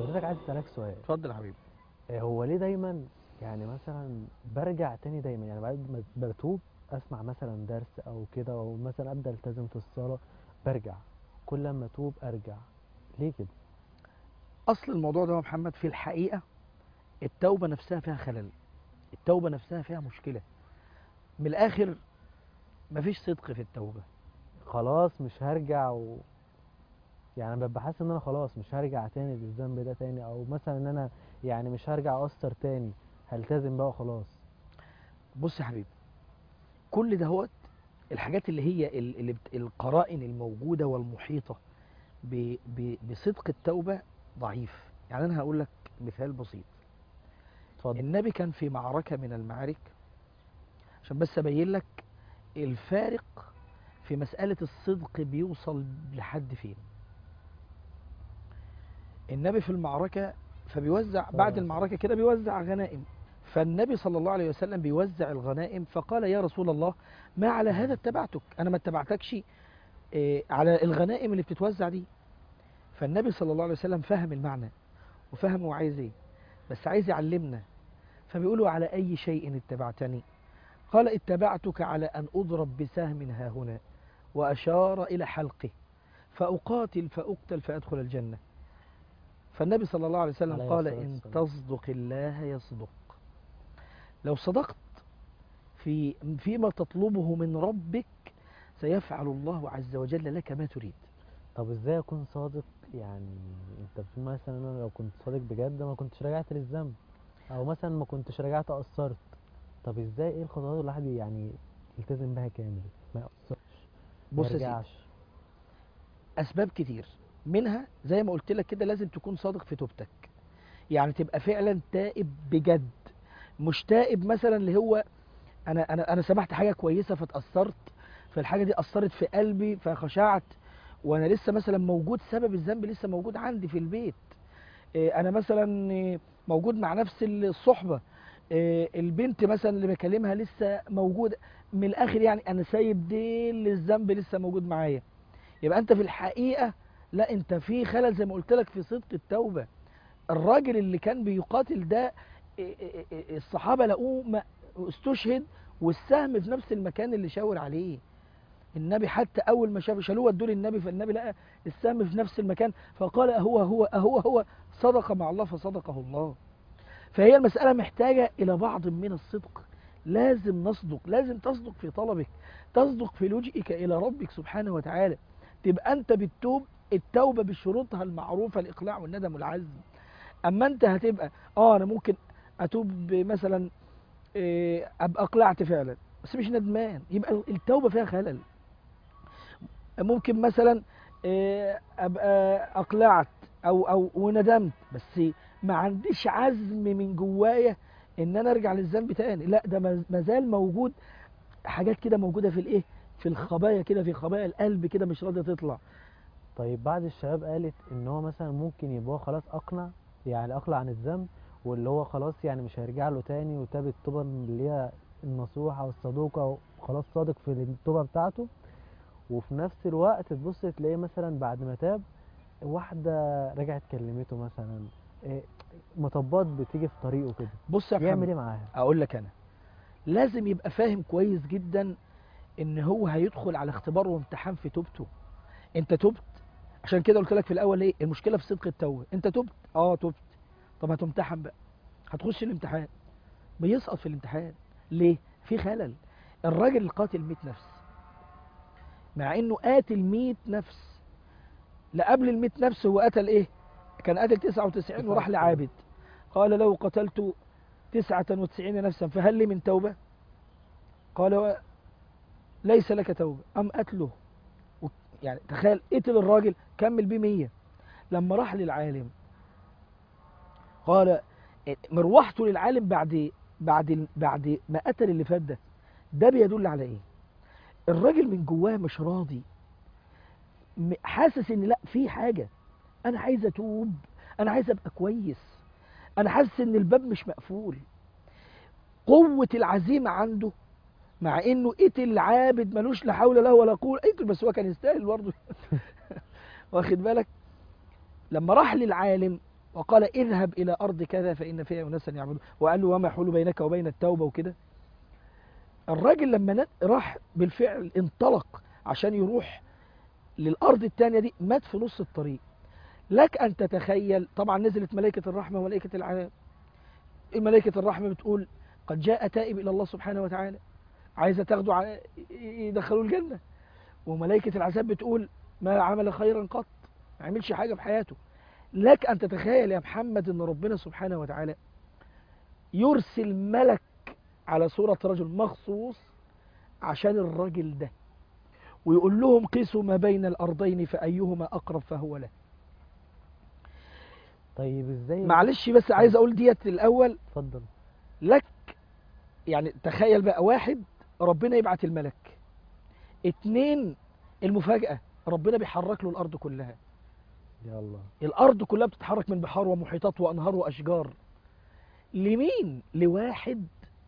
حضرتك عايز اسالك سؤال اتفضل يا حبيبي آه، هو ليه دايما يعني مثلا برجع تاني دايما يعني بعد ما بتوب اسمع مثلا درس او كده او مثلا ابدا التزم في الصلاه برجع كل ما اتوب ارجع ليه كده اصل الموضوع ده يا محمد في الحقيقه التوبه نفسها فيها خلل التوبه نفسها فيها مشكله من الاخر مفيش صدق في التوبه خلاص مش هرجع و... يعني أنا ببقى حاسس ان انا خلاص مش هرجع تاني للذنب ده تاني او مثلا ان انا يعني مش هرجع اقصر تاني هلتزم بقى خلاص بص يا حبيبي كل دهوت الحاجات اللي هي ال- اللي بت- القرائن الموجوده والمحيطه ب- ب- بصدق التوبه ضعيف يعني انا هقول لك مثال بسيط اتفضل النبي كان في معركه من المعارك عشان بس ابين لك الفارق في مساله الصدق بيوصل لحد فين النبي في المعركه فبيوزع بعد الله المعركه كده بيوزع غنائم فالنبي صلى الله عليه وسلم بيوزع الغنائم فقال يا رسول الله ما على هذا اتبعتك انا ما اتبعتكش إيه، على الغنائم اللي بتتوزع دي فالنبي صلى الله عليه وسلم فهم المعنى وفهم هو عايز ايه بس عايز يعلمنا فبيقولوا على اي شيء اتبعتني قال اتبعتك على ان اضرب بسهم ها هنا واشار الى حلقه فاقاتل فاقتل فادخل الجنه فالنبي صلى الله عليه وسلم عليه قال الصلاة ان والسلام. تصدق الله يصدق لو صدقت في فيما تطلبه من ربك سيفعل الله عز وجل لك ما تريد طب ازاي اكون صادق يعني انت بتقول مثلا انا لو كنت صادق بجد ما كنتش رجعت للذنب او مثلا ما كنتش رجعت قصرت طب ازاي ايه الخطوات اللي الواحد يعني يلتزم بها كامل ما يقصرش ما بص يا سيدي يرجعش اسباب كتير منها زي ما قلت لك كده لازم تكون صادق في توبتك يعني تبقى فعلا تائب بجد مش تائب مثلا اللي هو انا انا انا سمعت حاجه كويسه فتاثرت فالحاجه دي اثرت في قلبي فخشعت وانا لسه مثلا موجود سبب الذنب لسه موجود عندي في البيت إيه، انا مثلا إيه، موجود مع نفس الصحبه إيه، البنت مثلا اللي بكلمها لسه موجوده من الاخر يعني انا سايب ديل الذنب لسه موجود معايا يبقى انت في الحقيقه لا انت في خلل زي ما قلت لك في صدق التوبه الراجل اللي كان بيقاتل ده إيه إيه إيه الصحابه لقوه ما- استشهد والسهم في نفس المكان اللي شاور عليه النبي حتى اول ما شاف شالوه ودوه للنبي فالنبي لقى السهم في نفس المكان فقال اهو هو اهو هو صدق مع الله فصدقه الله فهي المساله محتاجه الى بعض من الصدق لازم نصدق لازم تصدق في طلبك تصدق في لجئك الى ربك سبحانه وتعالى تبقى انت بتتوب التوبه بشروطها المعروفه الاقلاع والندم والعزم اما انت هتبقى اه انا ممكن اتوب مثلا إيه، ابقى اقلعت فعلا بس مش ندمان يبقى التوبه فيها خلل ممكن مثلا إيه، ابقى اقلعت او او وندمت بس ما عنديش عزم من جوايا ان انا ارجع للذنب تاني لا ده ما- ما زال موجود حاجات كده موجوده في الايه في الخبايا كده في خبايا القلب كده مش راضيه تطلع طيب بعض الشباب قالت ان هو مثلا ممكن يبقى هو خلاص اقنع يعني اقلع عن الذنب واللي هو خلاص يعني مش هيرجع له تاني وتاب التوبه اللي هي النصوحه والصدوقه وخلاص صادق في التوبه بتاعته وفي نفس الوقت تبص تلاقيه مثلا بعد ما تاب واحده رجعت كلمته مثلا إيه، مطبات بتيجي في طريقه كده بص يا يعمل محمد ايه معاها اقول لك انا لازم يبقى فاهم كويس جدا ان هو هيدخل على اختبار وامتحان في توبته انت تبت عشان كده قلت لك في الاول ايه المشكله في صدق التوبه انت تبت اه تبت طب هتمتحن بقى هتخش الامتحان بيسقط في الامتحان ليه في خلل الراجل القاتل 100 نفس مع انه قاتل 100 نفس لا قبل ال 100 نفس هو قتل ايه كان قتل 99 وراح 99. لعابد قال لو قتلت تسعة وتسعين نفسا فهل لي من توبة قال و- ليس لك توبة أم قتله و- يعني تخيل قتل الراجل كمل بيه مية لما راح للعالم قال مروحته للعالم بعد بعد بعد ما قتل اللي فات ده ده بيدل على ايه الراجل من جواه مش راضي م- حاسس ان لا في حاجه انا عايز اتوب انا عايز ابقى كويس انا حاسس ان الباب مش مقفول قوه العزيمه عنده مع انه قتل عابد ملوش لا حول له ولا قوه قتل بس هو كان يستاهل برضه واخد بالك لما راح للعالم وقال اذهب إلى أرض كذا فإن فيها أناسا يعبدون وقال له وما حول بينك وبين التوبة وكده الراجل لما ن- راح بالفعل انطلق عشان يروح للأرض التانية دي مات في نص الطريق لك أن تتخيل طبعا نزلت ملائكة الرحمة وملائكة العذاب ملائكة الرحمة بتقول قد جاء تائب إلى الله سبحانه وتعالى عايزة تاخده ع- يدخلوه الجنة وملائكة العذاب بتقول ما عمل خيرا قط ما عملش حاجة في حياته لك أن تتخيل يا محمد أن ربنا سبحانه وتعالى يرسل ملك على صورة رجل مخصوص عشان الراجل ده ويقول لهم قيسوا ما بين الأرضين فأيهما أقرب فهو له طيب ازاي معلش بس عايز أقول ديت الأول اتفضل لك يعني تخيل بقى واحد ربنا يبعت الملك اتنين المفاجأة ربنا بيحرك له الأرض كلها يا الله الأرض كلها بتتحرك من بحار ومحيطات وأنهار وأشجار لمين؟ لواحد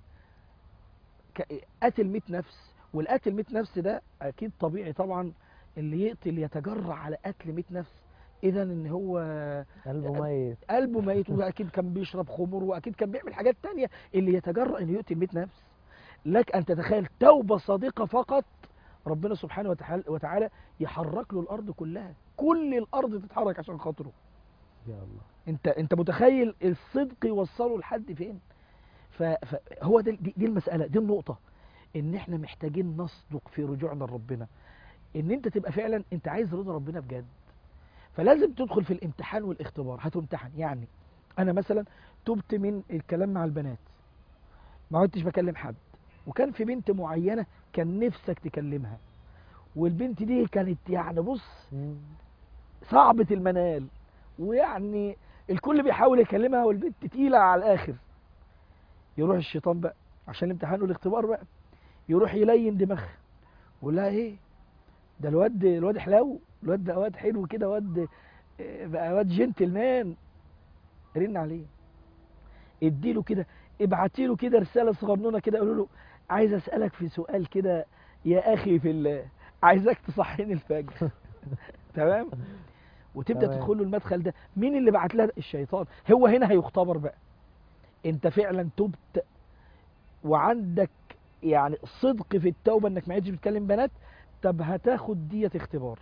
ك- قتل 100 نفس والقتل 100 نفس ده أكيد طبيعي طبعا اللي يقتل يتجرع على قتل 100 نفس إذا إن هو قلبه ميت قلبه ميت واكيد كان بيشرب خمر واكيد كان بيعمل حاجات تانية اللي يتجرأ انه يقتل 100 نفس لك ان تتخيل توبة صادقة فقط ربنا سبحانه وتعالى, وتعالى يحرك له الارض كلها كل الارض تتحرك عشان خاطره يا الله انت انت متخيل الصدق يوصله لحد فين ف- فهو ده دي, دي المسألة دي النقطة ان احنا محتاجين نصدق في رجوعنا لربنا ان انت تبقى فعلا انت عايز رضا ربنا بجد فلازم تدخل في الامتحان والاختبار هتمتحن يعني انا مثلا تبت من الكلام مع البنات ما عدتش بكلم حد وكان في بنت معينة كان نفسك تكلمها والبنت دي كانت يعني بص مم. صعبة المنال ويعني الكل بيحاول يكلمها والبنت تقيلة على الآخر يروح الشيطان بقى عشان الامتحان والاختبار بقى يروح يلين دماغها ويقول لها ايه ده الواد الواد حلاو الواد ده واد حلو كده واد آه، بقى واد جنتلمان رن عليه اديله كده ابعتي له كده رساله صغنونه كده قولوا له عايز اسالك في سؤال كده يا اخي في الله عايزك تصحيني الفجر تمام وتبدا تمام. تدخل له المدخل ده مين اللي بعت لها ده؟ الشيطان هو هنا هيختبر بقى انت فعلا تبت وعندك يعني صدق في التوبه انك ما عدتش بتكلم بنات طب هتاخد ديت اختبار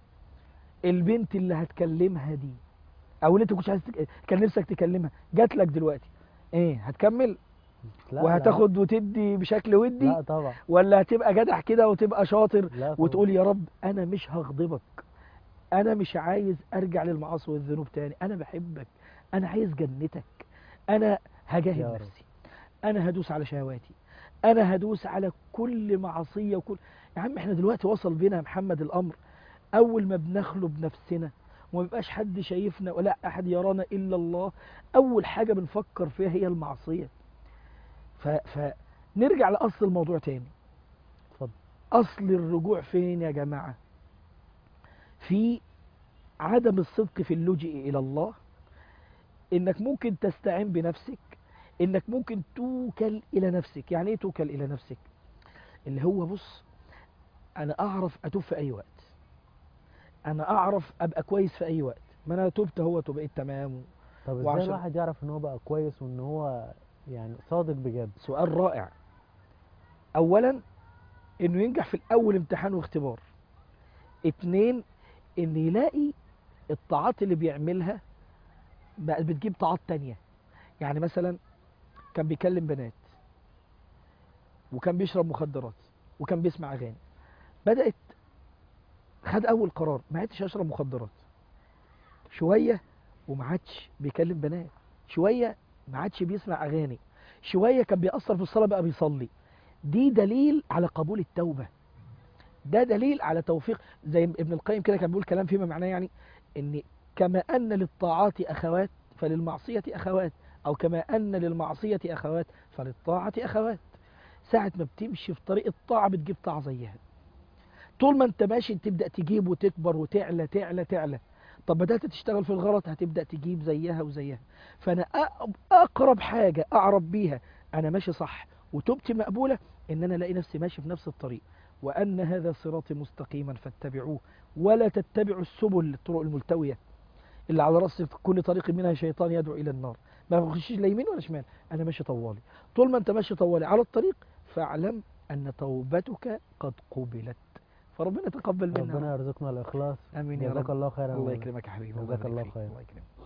البنت اللي هتكلمها دي او اللي انت كنتش عايز تك... كان نفسك تكلمها جات لك دلوقتي ايه هتكمل لا وهتاخد وتدي بشكل لا, ودي لا طبعا ولا هتبقى جدع كده وتبقى شاطر لا طبعا. وتقول يا رب انا مش هغضبك انا مش عايز ارجع للمعاصي والذنوب تاني انا بحبك انا عايز جنتك انا يا هجاهد رب. نفسي انا هدوس على شهواتي انا هدوس على كل معصيه وكل يا عم احنا دلوقتي وصل بينا يا محمد الامر اول ما بنخلو بنفسنا وما بيبقاش حد شايفنا ولا احد يرانا الا الله اول حاجه بنفكر فيها هي المعصيه ف... فنرجع لاصل الموضوع تاني اتفضل اصل الرجوع فين يا جماعه في عدم الصدق في اللجوء الى الله انك ممكن تستعين بنفسك انك ممكن توكل الى نفسك يعني ايه توكل الى نفسك اللي هو بص انا اعرف اتوب في اي وقت انا اعرف ابقى كويس في اي وقت ما انا تبت اهوت وبقيت تمام طب ازاي وعشان- الواحد يعرف ان هو بقى كويس وان هو يعني صادق بجد سؤال رائع اولا انه ينجح في الاول امتحان واختبار اتنين ان يلاقي الطاعات اللي بيعملها بقى بتجيب طاعات تانية يعني مثلا كان بيكلم بنات وكان بيشرب مخدرات وكان بيسمع اغاني بدأت خد اول قرار ما عدتش اشرب مخدرات شوية وما عادش بيكلم بنات شوية ما عادش بيسمع اغاني شوية كان بيأثر في الصلاة بقى بيصلي دي دليل على قبول التوبة ده دليل على توفيق زي ابن القيم كده كان بيقول كلام فيما معناه يعني ان كما ان للطاعات اخوات فللمعصية اخوات او كما ان للمعصية اخوات فللطاعة اخوات ساعة ما بتمشي في طريق الطاعة بتجيب طاعة زيها طول ما انت ماشي تبدأ تجيب وتكبر وتعلى تعلى تعلى طب بدأت تشتغل في الغلط هتبدأ تجيب زيها وزيها فأنا أق- أقرب حاجة أعرف بيها أنا ماشي صح وتوبتي مقبولة إن أنا ألاقي نفسي ماشي في نفس الطريق وأن هذا صراطي مستقيما فاتبعوه ولا تتبعوا السبل الطرق الملتوية اللي على راس كل طريق منها شيطان يدعو الى النار ما بخشش لا يمين ولا شمال انا ماشي طوالي طول ما انت ماشي طوالي على الطريق فاعلم ان توبتك قد قبلت فربنا يتقبل منا ربنا يرزقنا الاخلاص امين يا جزاك رب الله خيرا الله يكرمك يا حبيبي جزاك يبارك الله فيك. خير. الله يكرمك